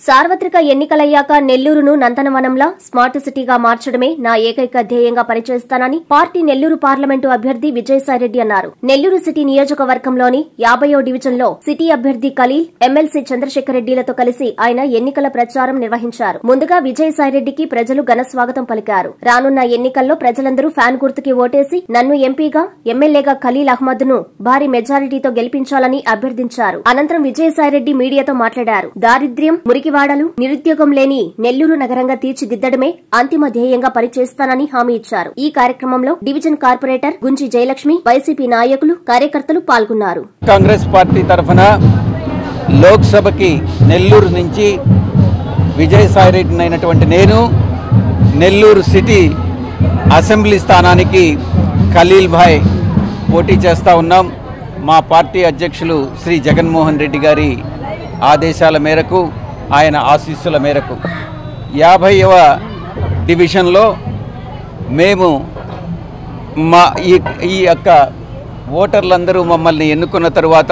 సార్వత్రిక ఎన్నికలయ్యాక నెల్లూరును నందనవనంలా స్మార్ట్ సిటీగా మార్చడమే నా ఏకైక ధ్యేయంగా పనిచేస్తానని పార్టీ నెల్లూరు పార్లమెంటు అభ్యర్థి విజయసాయిరెడ్డి అన్నారు నెల్లూరు సిటీ నియోజకవర్గంలోని యాభయో డివిజన్లో సిటీ అభ్యర్థి ఖలీల్ ఎమ్మెల్సీ చంద్రశేఖర్ రెడ్డిలతో కలిసి ఆయన ఎన్నికల ప్రచారం నిర్వహించారు ముందుగా విజయసాయిరెడ్డికి ప్రజలు ఘన స్వాగతం పలికారు రానున్న ఎన్నికల్లో ప్రజలందరూ ఫ్యాన్ గుర్తుకి ఓటేసి నన్ను ఎంపీగా ఎమ్మెల్యేగా ఖలీల్ అహ్మద్ ను భారీ మెజారిటీతో గెలిపించాలని అభ్యర్థించారు అనంతరం విజయసాయిరెడ్డి మీడియాతో మాట్లాడారు దారిద్ర్యం మురికివాడలు నిరుద్యోగం లేని నెల్లూరు నగరంగా తీర్చిదిద్దడమే అంతిమ ధ్యేయంగా పనిచేస్తానని హామీ ఇచ్చారు ఈ కార్యక్రమంలో డివిజన్ కార్పొరేటర్ గుంజి జయలక్ష్మి వైసీపీ నాయకులు కార్యకర్తలు పాల్గొన్నారు కాంగ్రెస్ పార్టీ తరఫున లోక్సభకి నెల్లూరు నుంచి విజయసాయిరెడ్డిని అయినటువంటి నేను నెల్లూరు సిటీ అసెంబ్లీ స్థానానికి ఖలీల్ భాయ్ పోటీ చేస్తూ ఉన్నాం మా పార్టీ అధ్యక్షులు శ్రీ జగన్మోహన్ రెడ్డి గారి ఆదేశాల మేరకు ఆయన ఆశీస్సుల మేరకు యాభైవ డివిజన్లో మేము మా ఈ ఈ యొక్క ఓటర్లందరూ మమ్మల్ని ఎన్నుకున్న తరువాత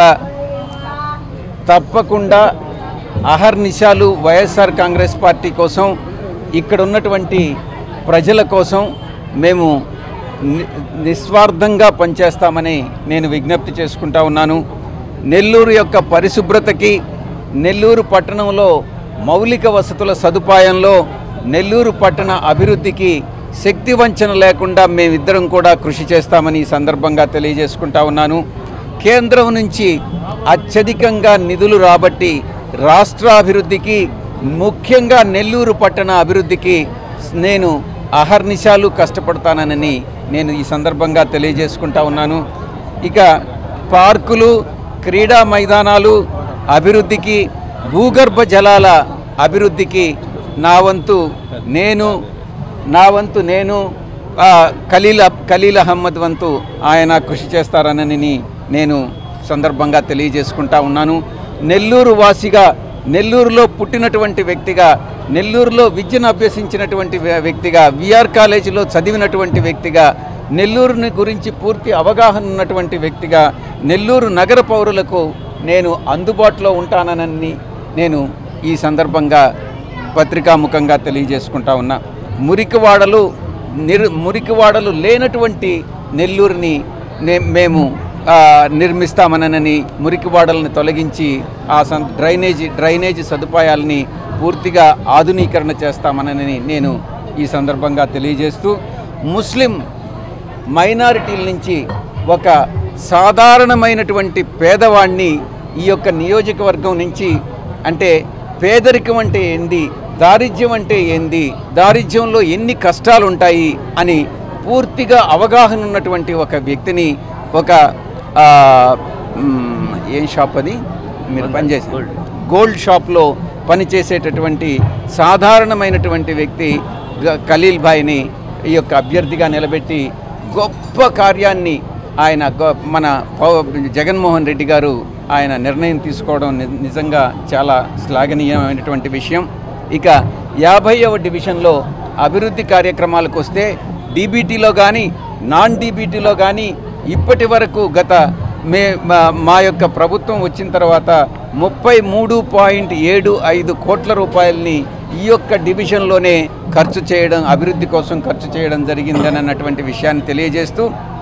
తప్పకుండా అహర్నిశాలు వైఎస్ఆర్ కాంగ్రెస్ పార్టీ కోసం ఇక్కడ ఉన్నటువంటి ప్రజల కోసం మేము ని- నిస్వార్థంగా పనిచేస్తామని నేను విజ్ఞప్తి చేసుకుంటా ఉన్నాను నెల్లూరు యొక్క పరిశుభ్రతకి నెల్లూరు పట్టణంలో మౌలిక వసతుల సదుపాయంలో నెల్లూరు పట్టణ అభివృద్ధికి శక్తి వంచన లేకుండా మేమిద్దరం కూడా కృషి చేస్తామని ఈ సందర్భంగా తెలియజేసుకుంటా ఉన్నాను కేంద్రం నుంచి అత్యధికంగా నిధులు రాబట్టి రాష్ట్ర అభివృద్ధికి ముఖ్యంగా నెల్లూరు పట్టణ అభివృద్ధికి నేను అహర్నిశాలు కష్టపడతానని నేను ఈ సందర్భంగా తెలియజేసుకుంటా ఉన్నాను ఇక పార్కులు క్రీడా మైదానాలు అభివృద్ధికి భూగర్భ జలాల అభివృద్ధికి నా వంతు నేను నా వంతు నేను ఆ, ఖలీల్ అబ్- ఖలీల్ అహ్మద్ వంతు ఆయన కృషి చేస్తారనని నేను సందర్భంగా తెలియజేసుకుంటా ఉన్నాను నెల్లూరు వాసిగా నెల్లూరులో పుట్టినటువంటి వ్యక్తిగా నెల్లూరులో విద్యను అభ్యసించినటువంటి వ్య- వ్యక్తిగా విఆర్ కాలేజీలో చదివినటువంటి వ్యక్తిగా నెల్లూరుని గురించి పూర్తి అవగాహన ఉన్నటువంటి వ్యక్తిగా నెల్లూరు నగర పౌరులకు నేను అందుబాటులో ఉంటానని నేను ఈ సందర్భంగా పత్రికాముఖంగా తెలియజేసుకుంటా ఉన్నా మురికివాడలు నిర్ మురికివాడలు లేనటువంటి నెల్లూరుని నే- మేము ఆ, నిర్మిస్తామనని మురికివాడలను తొలగించి ఆ సం డ్రైనేజీ డ్రైనేజీ సదుపాయాలని పూర్తిగా ఆధునీకరణ చేస్తామనని నేను ఈ సందర్భంగా తెలియజేస్తూ ముస్లిం మైనారిటీల నుంచి ఒక సాధారణమైనటువంటి పేదవాణ్ణి ఈ యొక్క నియోజకవర్గం నుంచి అంటే పేదరికం అంటే ఏంది దారిద్ర్యం అంటే ఏంది దారిద్ర్యంలో ఎన్ని కష్టాలు ఉంటాయి అని పూర్తిగా అవగాహన ఉన్నటువంటి ఒక వ్యక్తిని ఒక ఆ, మ్, ఏం షాప్ అది మీరు పనిచేసే గోల్డ్ షాప్లో పనిచేసేటటువంటి సాధారణమైనటువంటి వ్యక్తి గ- ఖలీల్ భాయ్ని ఈ యొక్క అభ్యర్థిగా నిలబెట్టి గొప్ప కార్యాన్ని ఆయన గొ- మన పౌ- జగన్మోహన్ రెడ్డి గారు ఆయన నిర్ణయం తీసుకోవడం ని- నిజంగా చాలా శ్లాఘనీయమైనటువంటి విషయం ఇక యాభైవ డివిజన్లో అభివృద్ధి కార్యక్రమాలకు వస్తే డీబీటీలో కానీ నాన్ డీబీటీలో కానీ ఇప్పటి వరకు గత మే మా- మా యొక్క ప్రభుత్వం వచ్చిన తర్వాత ముప్పై మూడు పాయింట్ ఏడు ఐదు కోట్ల రూపాయలని ఈ యొక్క డివిజన్లోనే ఖర్చు చేయడం అభివృద్ధి కోసం ఖర్చు చేయడం జరిగిందని అన్నటువంటి విషయాన్ని తెలియజేస్తూ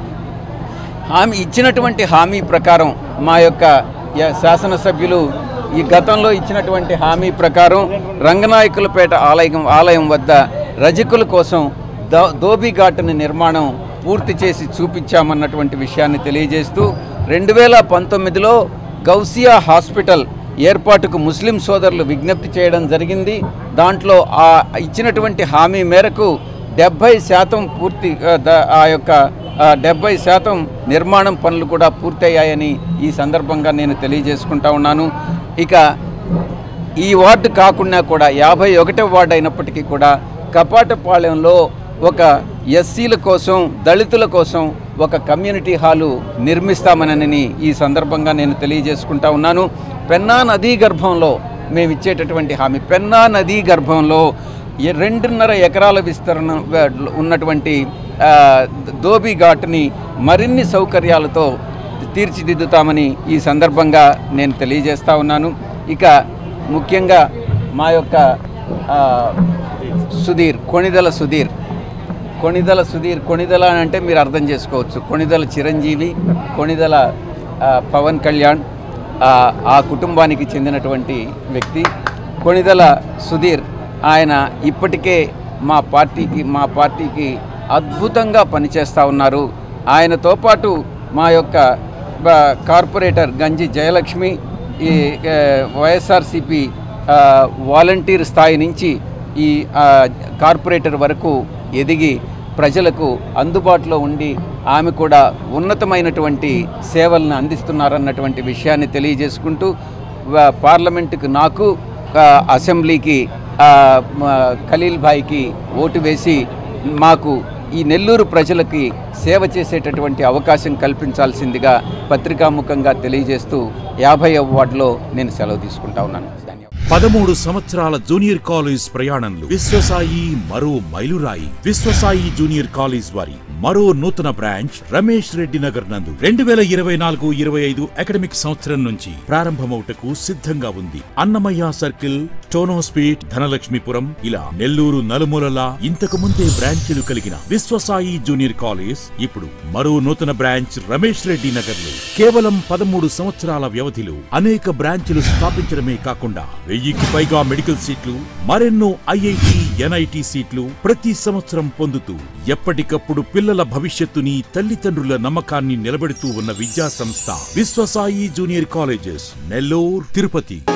హామీ ఇచ్చినటువంటి హామీ ప్రకారం మా యొక్క య- శాసనసభ్యులు ఈ గతంలో ఇచ్చినటువంటి హామీ ప్రకారం రంగనాయకులపేట ఆలయం ఆలయం వద్ద రజకుల కోసం దో దోబిఘాటుని నిర్మాణం పూర్తి చేసి చూపించామన్నటువంటి విషయాన్ని తెలియజేస్తూ రెండు వేల పంతొమ్మిదిలో గౌసియా హాస్పిటల్ ఏర్పాటుకు ముస్లిం సోదరులు విజ్ఞప్తి చేయడం జరిగింది దాంట్లో ఆ ఇచ్చినటువంటి హామీ మేరకు డెబ్భై శాతం పూర్తి ఆ, ద- ఆ యొక్క డెబ్బై శాతం నిర్మాణం పనులు కూడా పూర్తయ్యాయని ఈ సందర్భంగా నేను తెలియజేసుకుంటా ఉన్నాను ఇక ఈ వార్డు కాకుండా కూడా యాభై ఒకటవ వార్డు అయినప్పటికీ కూడా కపాటపాలెంలో ఒక ఎస్సీల కోసం దళితుల కోసం ఒక కమ్యూనిటీ హాలు నిర్మిస్తామనని ఈ సందర్భంగా నేను తెలియజేసుకుంటా ఉన్నాను పెన్నా నదీ గర్భంలో మేము ఇచ్చేటటువంటి హామీ పెన్నా నదీ గర్భంలో ఈ రెండున్నర ఎకరాల విస్తరణ వ- ఉన్నటువంటి ఆ, ధోబీ ఘాట్ని మరిన్ని సౌకర్యాలతో తీర్చిదిద్దుతామని ఈ సందర్భంగా నేను తెలియజేస్తా ఉన్నాను ఇక ముఖ్యంగా మా యొక్క ఆ, సుధీర్ కొణిదల సుధీర్ కొణిదల సుధీర్ కొణిదల అని అంటే మీరు అర్థం చేసుకోవచ్చు కొణిదల చిరంజీవి కొణిదల ఆ, పవన్ కళ్యాణ్ ఆ, ఆ కుటుంబానికి చెందినటువంటి వ్యక్తి కొణిదల సుధీర్ ఆయన ఇప్పటికే మా పార్టీకి మా పార్టీకి అద్భుతంగా పనిచేస్తూ ఉన్నారు ఆయనతో పాటు మా యొక్క బ- కార్పొరేటర్ గంజి జయలక్ష్మి ఈ ఆ, వైఎస్ఆర్సిపి ఆ, వాలంటీర్ స్థాయి నుంచి ఈ ఆ, కార్పొరేటర్ వరకు ఎదిగి ప్రజలకు అందుబాటులో ఉండి ఆమె కూడా ఉన్నతమైనటువంటి సేవలను అందిస్తున్నారన్నటువంటి విషయాన్ని తెలియజేసుకుంటూ వ- పార్లమెంటుకు నాకు ఆ, అసెంబ్లీకి ఆ, మ- ఖలీల్ భాయ్కి ఓటు వేసి మాకు ఈ నెల్లూరు ప్రజలకి సేవ చేసేటటువంటి అవకాశం కల్పించాల్సిందిగా పత్రికాముఖంగా తెలియజేస్తూ యాభై వార్డులో నేను సెలవు తీసుకుంటా ఉన్నాను ధన్యవాదాలు పదమూడు సంవత్సరాల జూనియర్ కాలేజ్ ప్రయాణంలో విశ్వసాయి మరో మైలురాయి విశ్వసాయి జూనియర్ కాలేజ్ వారి మరో నూతన బ్రాంచ్ రమేష్ రెడ్డి నగర్ నందు రెండు వేల ఇరవై నాలుగు ఇరవై ఐదు అకాడమిక్ సంవత్సరం నుంచి ప్రారంభమవుటకు సిద్ధంగా ఉంది అన్నమయ్య సర్కిల్ టోనోస్పీట్ ధనలక్ష్మీపురం ఇలా నెల్లూరు నలుమూలలా ఇంతకు ముందే బ్రాంచీలు కలిగిన విశ్వసాయి జూనియర్ కాలేజ్ ఇప్పుడు మరో నూతన బ్రాంచ్ రమేష్ రెడ్డి నగర్ లో కేవలం పదమూడు సంవత్సరాల వ్యవధిలో అనేక బ్రాంచ్లు స్థాపించడమే కాకుండా వెయ్యికి పైగా మెడికల్ సీట్లు మరెన్నో ఐఐటి ఎన్ఐటి సీట్లు ప్రతి సంవత్సరం పొందుతూ ఎప్పటికప్పుడు పిల్లల భవిష్యత్తుని తల్లిదండ్రుల నమ్మకాన్ని నిలబెడుతూ ఉన్న విద్యా సంస్థ విశ్వసాయి జూనియర్ కాలేజెస్ నెల్లూరు తిరుపతి